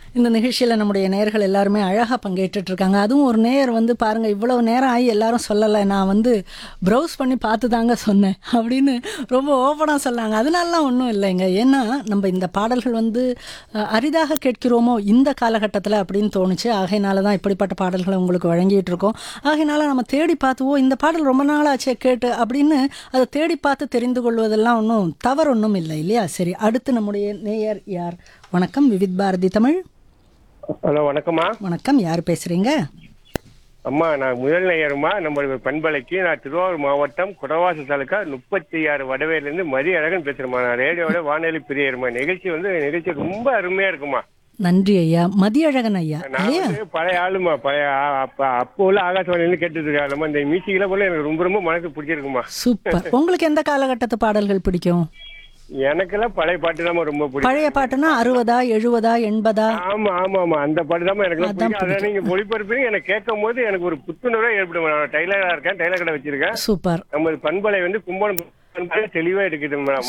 இந்த நிகழ்ச்சியில் நம்முடைய நேயர்கள் எல்லாருமே அழகாக பங்கேற்றுட்டு இருக்காங்க அதுவும் ஒரு நேயர் வந்து பாருங்க இவ்வளவு நேரம் ஆகி எல்லாரும் சொல்லலை நான் வந்து ப்ரௌஸ் பண்ணி பார்த்து தாங்க சொன்னேன் அப்படின்னு ரொம்ப ஓப்பனாக சொன்னாங்க அதனாலலாம் ஒன்றும் இல்லைங்க ஏன்னா நம்ம இந்த பாடல்கள் வந்து அஹ், அரிதாக கேட்கிறோமோ இந்த காலகட்டத்தில் அப்படின்னு தோணுச்சு ஆகையினால தான் இப்படிப்பட்ட பாடல்களை உங்களுக்கு வழங்கிட்டு இருக்கோம் ஆகையினால நம்ம தேடி பார்த்துவோ இந்த பாடல் ரொம்ப நாள் ஆச்சே கேட்டு அப்படின்னு அதை தேடி பார்த்து தெரிந்து கொள்வதெல்லாம் ஒன்றும் தவறு ஒன்றும் இல்லை இல்லையா சரி அடுத்து நம்முடைய நேயர் யார் வணக்கம் விவித் பாரதி தமிழ் ஹலோ வணக்கம்மா வணக்கம் யார் பேசுறீங்க அம்மா நான் முதல் நேயருமா நம்மளுடைய பண்பலைக்கு நான் திருவாரூர் மாவட்டம் குடவாச தாலுக்கா முப்பத்தி ஆறு வடவேலேருந்து மதி அழகன் பேசுறேம்மா நான் ரேடியோட வானொலி பிரியருமா நிகழ்ச்சி வந்து நிகழ்ச்சி ரொம்ப அருமையா இருக்குமா நன்றி ஐயா மதியழகன் ஐயா நான் இல்லையா வந்து பழைய ஆளுமா பழைய ஆ- அப்ப அப்போ உள்ள ஆகாசவாணியில கேட்டுட்டு இருக்கேன் நம்ம இந்த மியூசிக்ல போல எனக்கு ரொம்ப ரொம்ப மனசு பிடிச்சிருக்குமா சூப்பர் உங்களுக்கு எந்த காலகட்டத்து பாடல்கள் பிடிக்கும் எனக்கெல்லாம் பழைய பாட்டு தான் ரொம்ப பிடிக்கும் பழைய பாட்டுனா அறுபதா எழுபதா எண்பதா ஆமா ஆமா ஆமா அந்த பாட்டு தான் எனக்கு அதான் பிடிக்கும் அதை நீங்க ஒளிபரப்புறீங்க எனக்கு கேட்கும் போது எனக்கு ஒரு புத்துணர்வே ஏற்படும் நான் டைலரா இருக்கேன் டைலர் கடை வச்சிருக்கேன் சூப்பர் நம்ம பண்பலை வந்து கும்பகோணம் பண்பலை தெளிவா இருக்குது மேடம்